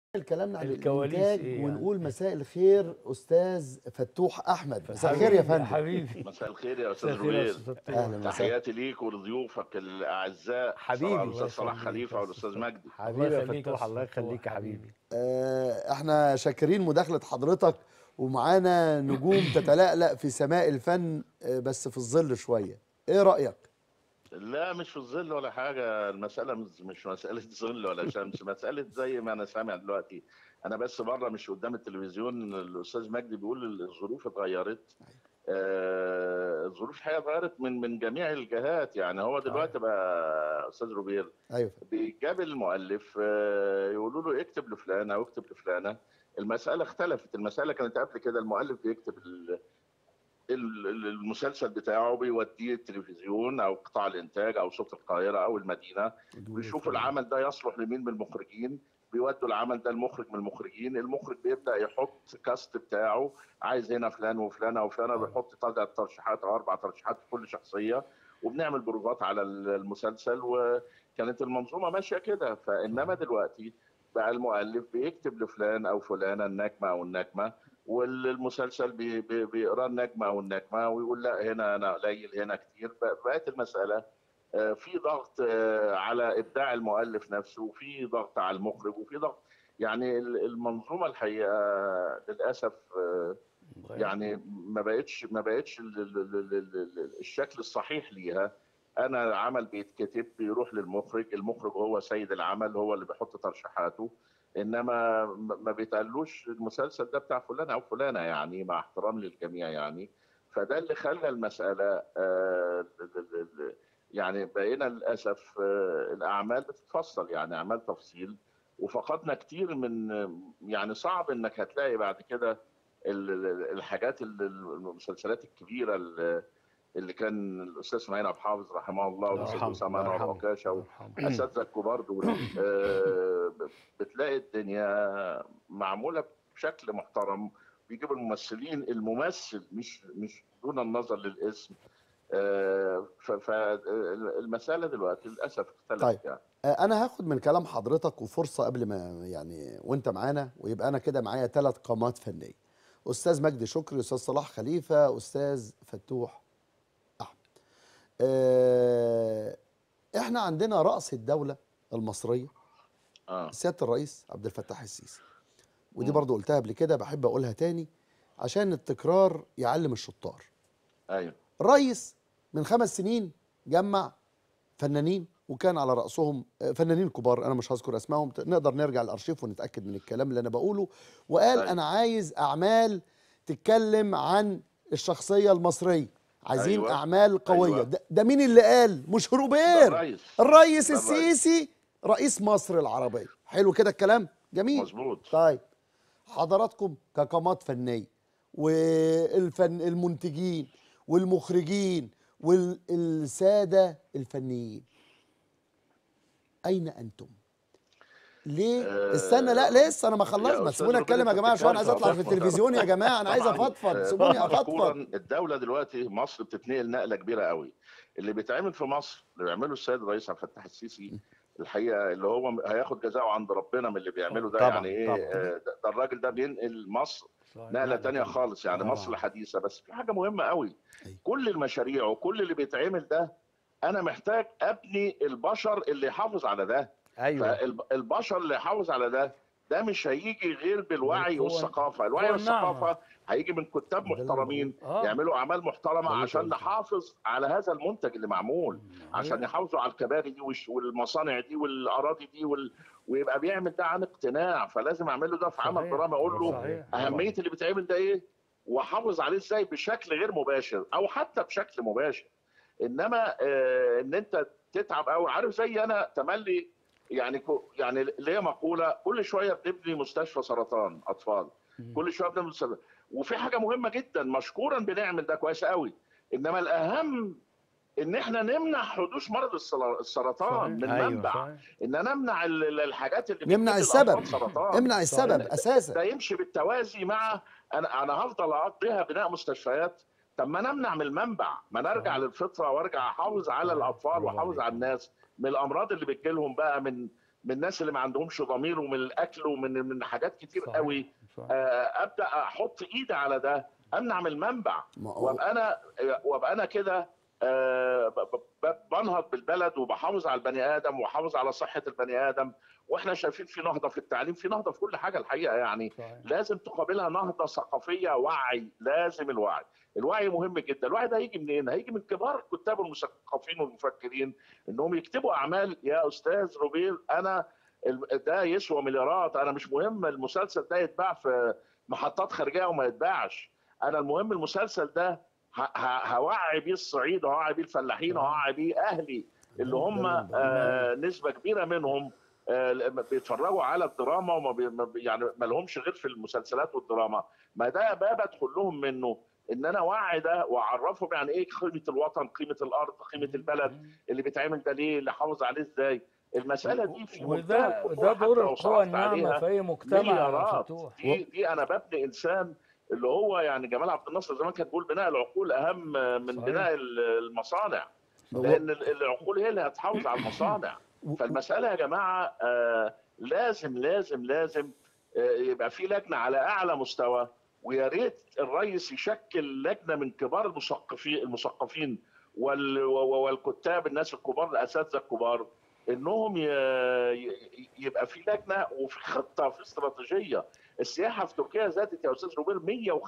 كلامنا عن الكواليس الانتاج إيه يعني؟ ونقول مساء الخير استاذ فتوح احمد مساء الخير يا فندم حبيبي مساء الخير يا استاذ مساء الخير يا روبير أستاذ فتوح. اهلا وسهلا تحياتي ليك ولضيوفك الاعزاء حبيبي. طبعاً الاستاذ الله صلاح يخليك خليفه يا والاستاذ أستاذ مجدي حبيبي يا يخليك يا فتوح أستاذ الله فتوح يخليك يا حبيبي آه، احنا شاكرين مداخله حضرتك ومعانا نجوم تتلألأ في سماء الفن آه، بس في الظل شويه ايه رايك لا مش في الظل ولا حاجه المساله مش مش مساله ظل ولا شمس مساله زي ما انا سامع دلوقتي انا بس بره مش قدام التلفزيون الاستاذ مجدي بيقول الظروف اتغيرت آه، الظروف الحقيقه اتغيرت من من جميع الجهات يعني هو دلوقتي بقى استاذ روبير ايوه بيجاب المؤلف آه، يقولوا له اكتب لفلانه او اكتب لفلانه المساله اختلفت المساله كانت قبل كده المؤلف بيكتب ال- ال- ال- المسلسل بتاعه بيوديه التلفزيون او قطاع الانتاج او صوت القاهره او المدينه بيشوفوا العمل ده يصلح لمين من المخرجين بيودوا العمل ده المخرج من المخرجين المخرج بيبدا يحط كاست بتاعه عايز هنا فلان وفلانه وفلانه بيحط ثلاث ترشيحات او اربع ترشيحات في كل شخصيه وبنعمل بروفات على المسلسل وكانت المنظومه ماشيه كده فانما دلوقتي بقى المؤلف بيكتب لفلان او فلانه النجمه او النجمه والمسلسل بي- بي- بيقرا النجمه او النجمه ويقول لا هنا انا قليل هنا كتير بقت المساله آه، في ضغط آه، على ابداع المؤلف نفسه وفي ضغط على المخرج وفي ضغط يعني ال- المنظومه الحقيقه للاسف آه، يعني ما بقتش ما بقتش ال- ال- ال- ال- ال- الشكل الصحيح ليها انا عمل بيتكتب بيروح للمخرج المخرج هو سيد العمل هو اللي بيحط ترشيحاته انما ما ما بيتقالوش المسلسل ده بتاع فلان او فلانه يعني مع احترام للجميع يعني فده اللي خلى المساله آه، ال- ال- ال- يعني بقينا للاسف آه، الاعمال بتتفصل يعني اعمال تفصيل وفقدنا كتير من يعني صعب انك هتلاقي بعد كده ال- ال- الحاجات ال- المسلسلات الكبيره اللي اللي كان الاستاذ اسماعيل عبد الحافظ رحمه الله والاستاذ يرحمه، اسامه الله انور يرحمه. عكاشه الله يرحمه. اساتذه الكبار دول آه، بتلاقي الدنيا معموله بشكل محترم بيجيبوا الممثلين الممثل مش مش دون النظر للاسم فالمساله دلوقتي للاسف اختلفت طيب. يعني آه، انا هاخد من كلام حضرتك وفرصه قبل ما يعني وانت معانا ويبقى انا كده معايا ثلاث قامات فنيه استاذ مجدي شكري استاذ صلاح خليفه استاذ فتوح احمد آه، احنا عندنا راس الدوله المصريه اه سياده الرئيس عبد الفتاح السيسي ودي مم. برضو قلتها قبل كده بحب اقولها تاني عشان التكرار يعلم الشطار ايوه الرئيس من خمس سنين جمع فنانين وكان على رأسهم آه، فنانين كبار أنا مش هذكر أسمائهم ت- نقدر نرجع الأرشيف ونتأكد من الكلام اللي أنا بقوله وقال أيوة. أنا عايز أعمال تتكلم عن الشخصية المصرية عايزين أيوة. أعمال قوية أيوة. ده, ده مين اللي قال مش ده روبير الرئيس الرئيس ده الرئيس. السيسي رئيس مصر العربية حلو كده الكلام جميل مظبوط طيب حضراتكم كقامات فنيه والفن المنتجين والمخرجين والساده الفنيين اين انتم؟ ليه؟ آه، استنى لا لسه انا ما يا خلصت ما أستاذ تسيبوني روبير، اتكلم يا أنت جماعه عشان عايز بتتكلم اطلع في فضفض. التلفزيون يا جماعه انا عايز طبعاً، افضفض آه، سيبوني مشكوراً افضفض الدوله دلوقتي مصر بتتنقل نقله كبيره قوي اللي بيتعمل في مصر اللي بيعمله السيد الرئيس عبد الفتاح السيسي الحقيقه اللي هو هياخد جزاءه عند ربنا من اللي بيعمله ده طبعاً، يعني ايه طبعاً. آه، ده ده الراجل ده بينقل مصر صحيح. نقله تانية طبعاً. خالص يعني طبعاً. مصر الحديثه بس في حاجه مهمه قوي أيوة. كل المشاريع وكل اللي بيتعمل ده انا محتاج ابني البشر اللي يحافظ على ده ايوه فالبشر اللي يحافظ على ده ده مش هيجي غير بالوعي هو- والثقافه الوعي هو النعمة. والثقافه هيجي من كتاب ده اللي أنا محترمين آه. يعملوا اعمال محترمه ده اللي عشان قلته. نحافظ على هذا المنتج اللي معمول عشان أيوة. يحافظوا على الكباري دي والش- والمصانع دي والاراضي دي وال... ويبقى بيعمل ده عن اقتناع فلازم اعمل له ده في عمل صحيح. درامي اقول له صحيح. اهميه اللي بيتعمل ده ايه واحافظ عليه ازاي بشكل غير مباشر او حتى بشكل مباشر انما آه ان انت تتعب قوي عارف زي انا تملي يعني كو يعني ليا مقوله كل شويه بنبني مستشفى سرطان اطفال مم. كل شويه بنبني مستشفى وفي حاجه مهمه جدا مشكورا بنعمل ده كويس قوي انما الاهم ان احنا نمنع حدوث مرض السل- السرطان من أيوة، منبع صحيح. ان انا امنع ال- ال- الحاجات اللي نمنع بتجيب السبب. الأطفال سرطان امنع السبب صحيح. اساسا ده يمشي بالتوازي مع انا انا هفضل اقضيها بناء مستشفيات طب ما نمنع من المنبع ما نرجع صحيح. للفطره وارجع احافظ على صحيح. الاطفال برافو واحافظ عليك. على الناس من الامراض اللي بتجيلهم بقى من من الناس اللي ما عندهمش ضمير ومن الاكل ومن من حاجات كتير صحيح. قوي صحيح. آه، ابدا احط ايدي على ده امنع من المنبع ما هو- وابقى انا وابقى انا كده آه، ب- ب- بنهض بالبلد وبحافظ على البني ادم وبحافظ على صحه البني ادم واحنا شايفين في نهضه في التعليم في نهضه في كل حاجه الحقيقه يعني صحيح. لازم تقابلها نهضه ثقافيه وعي لازم الوعي الوعي مهم جدا الوعي ده هيجي منين هيجي من كبار الكتاب والمثقفين والمفكرين انهم يكتبوا اعمال يا استاذ روبير انا ال- ده يسوى مليارات انا مش مهم المسلسل ده يتباع في محطات خارجيه وما يتباعش انا المهم المسلسل ده ه- ه- هوعي بيه الصعيد وهوعي بيه الفلاحين وهوعي بيه اهلي اللي هم آه نسبه كبيره منهم آه بيتفرجوا على الدراما وما بي ما بي- يعني ما لهمش غير في المسلسلات والدراما ما ده باب ادخل لهم منه ان انا اوعي ده واعرفهم يعني ايه قيمه الوطن قيمه الارض قيمه البلد اللي بيتعمل ده ليه اللي حافظ عليه ازاي المساله دي في منتهى وده الخطورة ده حتى دور لو القوى صرفت الناعمه عليها في اي مجتمع يا مليارات فتوح دي دي انا ببني انسان اللي هو يعني جمال عبد الناصر زمان كان بيقول بناء العقول اهم من صحيح. بناء ال- المصانع هو- لان ال- العقول هي اللي هتحافظ على المصانع و- فالمساله يا جماعه آه، لازم لازم لازم آه، يبقى في لجنه على اعلى مستوى ويا ريت الرئيس يشكل لجنه من كبار المثقفين المثقفين وال- و- والكتاب الناس الكبار الاساتذه الكبار انهم ي- ي- يبقى في لجنه وفي خطه في استراتيجيه السياحه في تركيا زادت يا استاذ روبير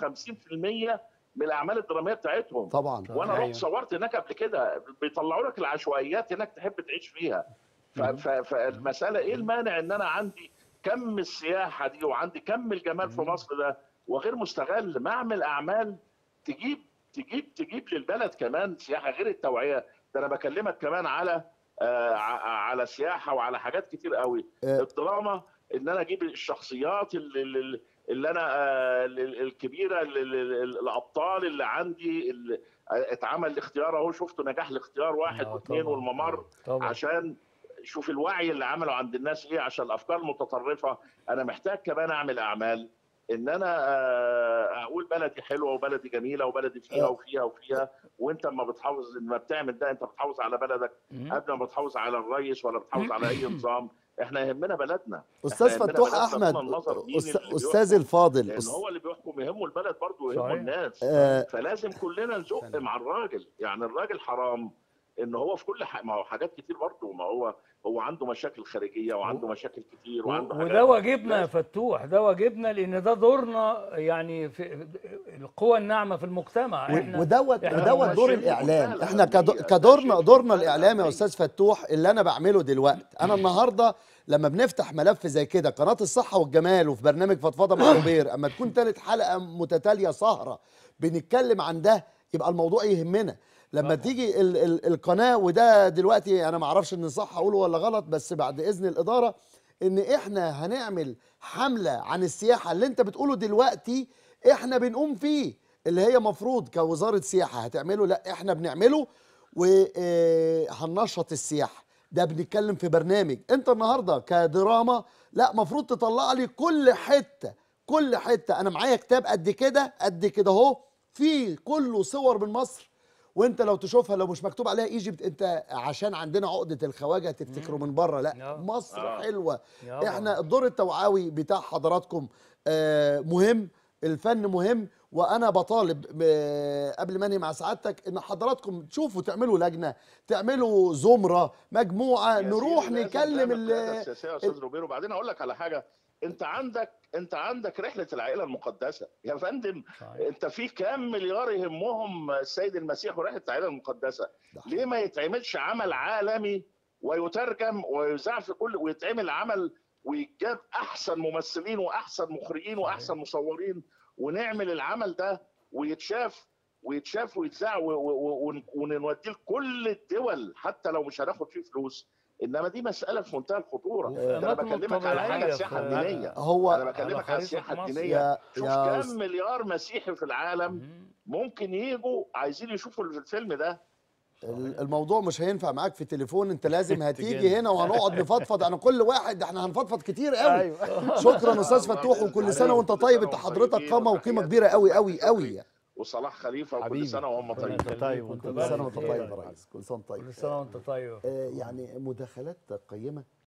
150% من الاعمال الدراميه بتاعتهم طبعا وانا أيوة. رحت صورت هناك قبل كده بيطلعوا لك العشوائيات هناك تحب تعيش فيها ف- ف- فالمساله ايه المانع ان انا عندي كم السياحه دي وعندي كم الجمال في مصر ده وغير مستغل ما اعمل اعمال تجيب تجيب تجيب للبلد كمان سياحه غير التوعيه ده انا بكلمك كمان على آه ع- على سياحه وعلى حاجات كتير قوي آه. الدراما ان انا اجيب الشخصيات اللي, اللي اللي انا آه، ال- الكبيره ال- ال- ال- الابطال اللي عندي اللي اتعمل الاختيار اهو شفتوا نجاح الاختيار واحد آه، واثنين طبعاً. والممر طبعا عشان شوف الوعي اللي عمله عند الناس ايه عشان الافكار المتطرفه انا محتاج كمان اعمل اعمال ان انا آه، اقول بلدي حلوه وبلدي جميله وبلدي فيها آه. وفيها وفيها وانت اما بتحافظ لما بتعمل ده انت بتحافظ على بلدك مم. قبل ما بتحافظ على الرئيس ولا بتحافظ على اي نظام احنا يهمنا بلدنا استاذ إحنا يهمنا فتوح بلدنا احمد دون النظر مين أست- اللي استاذ بيحكم. الفاضل لان أس- هو اللي بيحكم يهمه البلد برضه ويهمه صحيح. الناس آه، فلازم كلنا نزق مع الراجل يعني الراجل حرام ان هو في كل حاجه ما هو حاجات كتير برضه ما هو هو عنده مشاكل خارجيه وعنده مشاكل كتير وعنده حاجات وده واجبنا يا لازم. فتوح ده واجبنا لان ده دورنا يعني في القوى الناعمه في المجتمع و- احنا ودوت إحنا ودوت ماشيين دور في الاعلام منتهى احنا كدو- الأهمية. كدورنا ماشيين دورنا في منتهى الاعلامي يا الأهمية. استاذ فتوح اللي انا بعمله دلوقتي انا النهارده لما بنفتح ملف زي كده قناه الصحه والجمال وفي برنامج فضفضه مع روبير اما تكون ثالث حلقه متتاليه سهره بنتكلم عن ده يبقى الموضوع يهمنا لما طبعا. تيجي ال ال القناه وده دلوقتي انا ما اعرفش ان صح اقوله ولا غلط بس بعد اذن الاداره ان احنا هنعمل حمله عن السياحه اللي انت بتقوله دلوقتي احنا بنقوم فيه اللي هي مفروض كوزاره سياحه هتعمله لا احنا بنعمله وهننشط السياحه ده بنتكلم في برنامج انت النهارده كدراما لا مفروض تطلع لي كل حته كل حته انا معايا كتاب قد كده قد كده اهو فيه كله صور من مصر وانت لو تشوفها لو مش مكتوب عليها ايجيبت انت عشان عندنا عقده الخواجه تفتكروا من بره لا آه. مصر آه. حلوه يابا. احنا الدور التوعوي بتاع حضراتكم آه، مهم الفن مهم وانا بطالب ب- قبل ما انهي مع سعادتك ان حضراتكم تشوفوا تعملوا لجنه تعملوا زمره مجموعه يا نروح سيدي لازم نكلم تعمل ال- قيادة السياسيه يا استاذ روبير وبعدين اقول لك على حاجه انت عندك انت عندك رحله العائله المقدسه يا فندم صحيح. انت في كام مليار يهمهم السيد المسيح ورحله العائله المقدسه ده ليه ما يتعملش عمل عالمي ويترجم ويذاع في كل ويتعمل عمل ويجاب احسن ممثلين واحسن مخرجين واحسن مصورين ونعمل العمل ده ويتشاف ويتشاف ويتذاع و- و- و- ونوديه لكل الدول حتى لو مش هناخد فيه فلوس انما دي مساله في منتهى الخطوره وفي ده انا أماكنه بكلمك على حاجه الطبيعية السياحه في- الدينيه هو انا بكلمك على خريطة السياحه مصر. الدينيه يا شوف يا كم أس- مليار مسيحي في العالم مم. ممكن يجوا عايزين يشوفوا الفيلم ده ال- الموضوع مش هينفع معاك في تليفون انت لازم هتيجي تجنن. هنا وهنقعد نفضفض عن كل واحد احنا هنفضفض كتير قوي ايوه شكرا استاذ الله فتوح بإذن وكل سنه الله. وانت كل طيب سنة انت وانتم حضرتك طيبين قامه وتحياتي وقيمه كبيره قوي قوي للدكتور قوي شكري وصلاح خليفه وكل حبيبي. سنه وهم ربنا طيبين يخليك طيب وانت وانت كل سنه بألف وانت خير. طيب يا ريس كل سنه وانت طيب كل سنه وانت طيب آه، يعني مداخلات قيمه